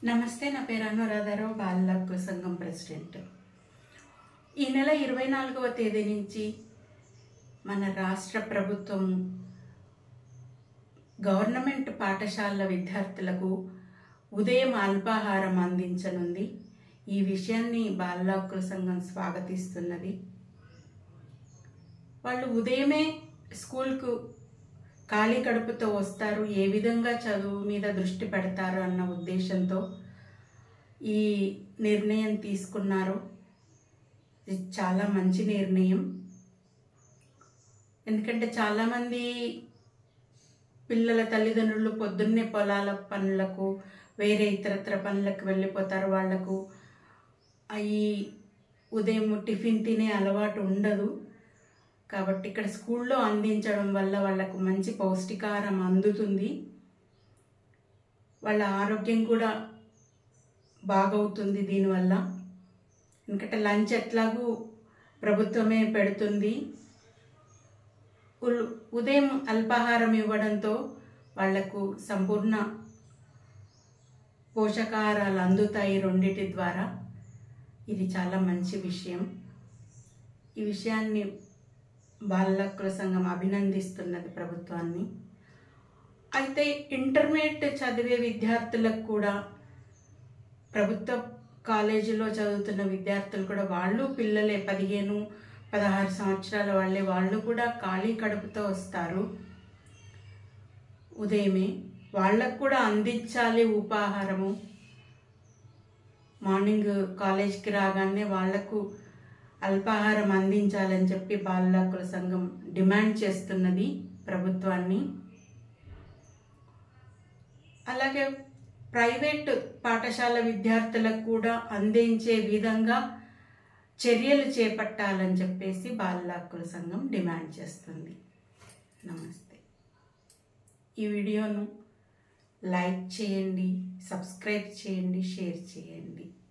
నమస్తే నా పేరు అనురాధారావు బాలల హక్కు సంఘం ప్రెసిడెంట్ ఈ నెల ఇరవై నాలుగవ తేదీ నుంచి మన రాష్ట్ర ప్రభుత్వం గవర్నమెంట్ పాఠశాలల విద్యార్థులకు ఉదయం అల్పాహారం అందించనుంది ఈ విషయాన్ని బాలల హక్కుల సంఘం స్వాగతిస్తున్నది వాళ్ళు ఉదయమే స్కూల్కు ఖాళీ కడుపుతో వస్తారు ఏ విధంగా చదువు మీద దృష్టి పెడతారు అన్న ఉద్దేశంతో ఈ నిర్ణయం తీసుకున్నారు ఇది చాలా మంచి నిర్ణయం ఎందుకంటే చాలామంది పిల్లల తల్లిదండ్రులు పొద్దున్నే పొలాల పనులకు వేరే ఇతరత్ర పనులకు వెళ్ళిపోతారు వాళ్లకు అవి ఉదయం టిఫిన్ తినే అలవాటు ఉండదు కాబట్టి ఇక్కడ స్కూల్లో అందించడం వల్ల వాళ్ళకు మంచి పౌష్టికాహారం అందుతుంది వాళ్ళ ఆరోగ్యం కూడా బాగవుతుంది దీనివల్ల ఎందుకంటే లంచ్ ఎట్లాగూ ప్రభుత్వమే పెడుతుంది ఉల్- ఉదయం అల్పాహారం ఇవ్వడంతో వాళ్లకు సంపూర్ణ పోషకాహారాలు అందుతాయి రెండిటి ద్వారా ఇది చాలా మంచి విషయం ఈ విషయాన్ని బాలల హక్కుల సంఘం అభినందిస్తున్నది ప్రభుత్వాన్ని అయితే ఇంటర్మీడియట్ చదివే విద్యార్థులకు కూడా ప్రభుత్వ కాలేజీలో చదువుతున్న విద్యార్థులు కూడా వాళ్ళు పిల్లలే పదిహేను పదహారు సంవత్సరాల వాళ్ళే వాళ్ళు కూడా ఖాళీ కడుపుతో వస్తారు ఉదయమే వాళ్ళకు కూడా అందించాలి ఉపాహారము మార్నింగ్ కాలేజ్కి రాగానే వాళ్లకు అల్పాహారం అందించాలని చెప్పి బాలల హక్కుల సంఘం డిమాండ్ చేస్తున్నది ప్రభుత్వాన్ని అలాగే ప్రైవేట్ పాఠశాల విద్యార్థులకు కూడా అందించే విధంగా చర్యలు చేపట్టాలని చెప్పేసి బాలల హక్కుల సంఘం డిమాండ్ చేస్తుంది నమస్తే ఈ వీడియోను లైక్ చేయండి సబ్స్క్రైబ్ చేయండి షేర్ చేయండి